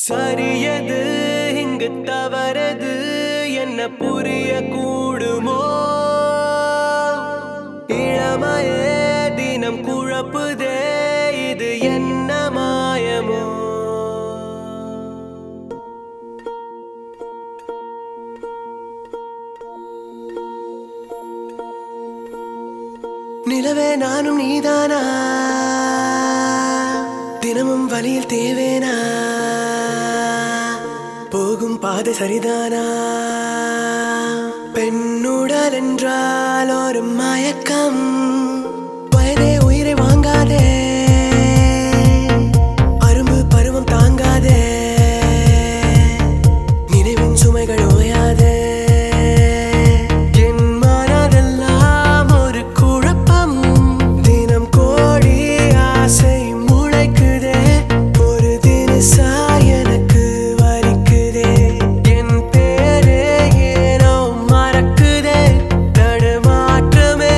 சரியது இங்கு தவறது என்ன புரிய கூடுமோ இளமையே தினம் குழப்புதே இது என்ன மாயமோ நிலவே நானும் நீதானா தினமும் வழியில் தேவேனா போகும் பாதை சரிதானா பெண்ணுடல் என்றால் ஒரு மயக்கம் வயதே உயிரை வாங்காதே அரும்பு பருவம் தாங்காதே நினைவின் சுமைகள் ஓயாதே என் மனதெல்லாம் ஒரு குழப்பம் தினம் கோடி ஆசை முளைக்குதே ஒரு தினசா எனக்கு வலிக்குதே என் பேரே ஏனோ மறக்குதே தடுமாற்றமே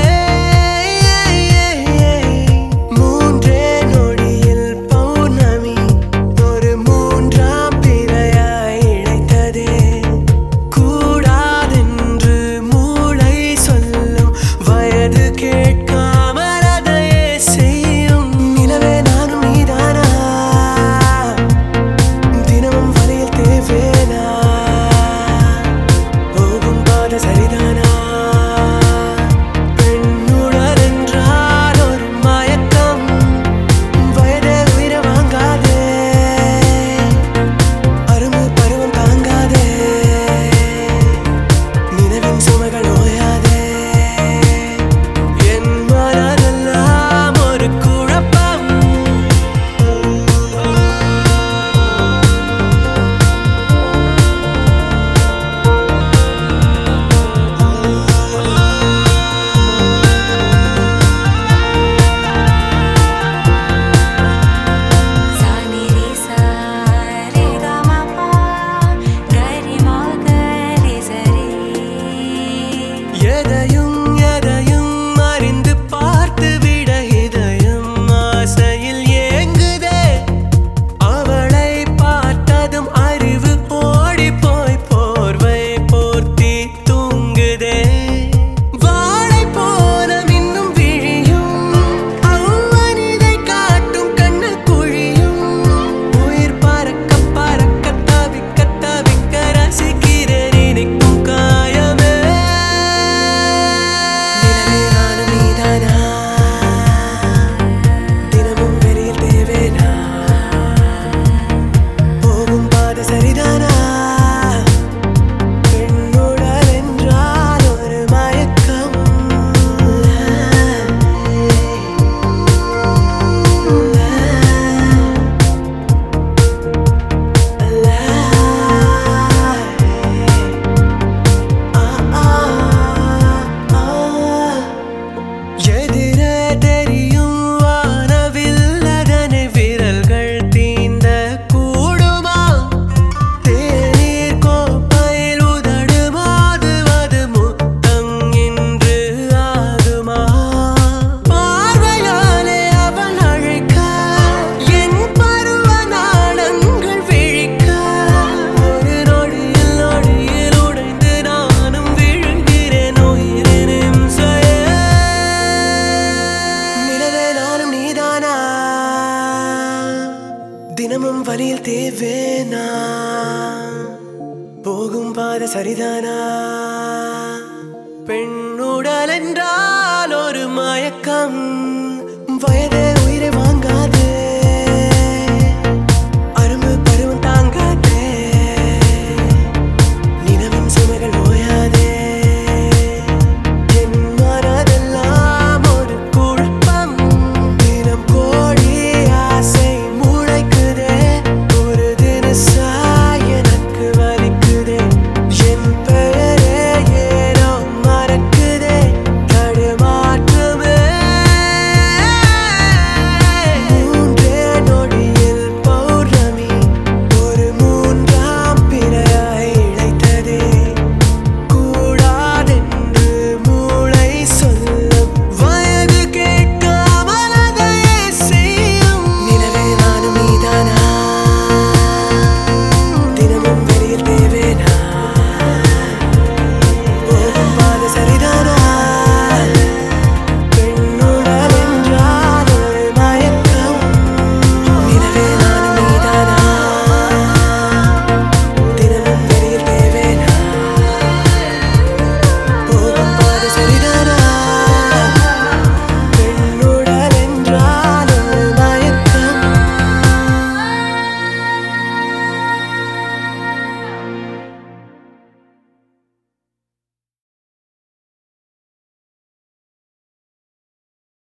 மூன்றே நொடியில் பௌர்ணமி ஒரு மூன்றாம் பிறையாய் இழைத்ததே கூடாதென்று மூளை சொல்லும் வயது கேட்காமல் அதையே செய்யும் நிலவே நானும் நீதானா தினமும் வழியில் தேவேனா போகும் பாத சரிதானா பெண்ணுடல் என்றால் ஒரு மயக்கம் வயதே உயிரை வாங்காதே அரும்பு பருவம் தாங்காதே நினைவின் சுமைகள் ஓயாதே என் மனதெல்லாம் ஒரு குழப்பம் सा नि रे सा रे ग म प ग रि म ग रि स रे எதையும் எதையும் அறிந்து பார்த்து விட இதயம் ஆசையில் ஏங்குதே அவளை பார்த்ததும் அறிவு ஓடி போய் போர்வை போர்த்தி தூங்குதே வாழை போல மின்னும் விழியும் அவ்வனிதை காட்டும் கண்ணு குழியும் உயிர் பறக்க பறக்க தவிக்க தவிக்க ரசிக்கிறேன் இனிக்கும் காயமே நிலவே நானும் நீதானா தினமும் வெளியில் தேவேனா போகும் பாதை சரிதானா பெண்ணுடல் என்றால் ஒரு மயக்கம் எதிரே தெரியும் வானவில் அதனை விரல்கள் தீந்த கூடுமா தேநீர் கோப்பையில் உதடு மோதுவது முத்தம் இன்று ஆகுமா பார்வையாலே அவன் அழைக்க என் பருவ நாடங்கள் விழிக்க ஒரு நொடியில் நொடியில் உடைந்து நானும் விழுகிறேன் உயிரினும் நிலவே நானும் நீதானா தினமும் வழியில் தேவேனா போகும் பாதை சரிதானா பெண்ணுடல் என்றால் ஒரு மயக்கம் வயதே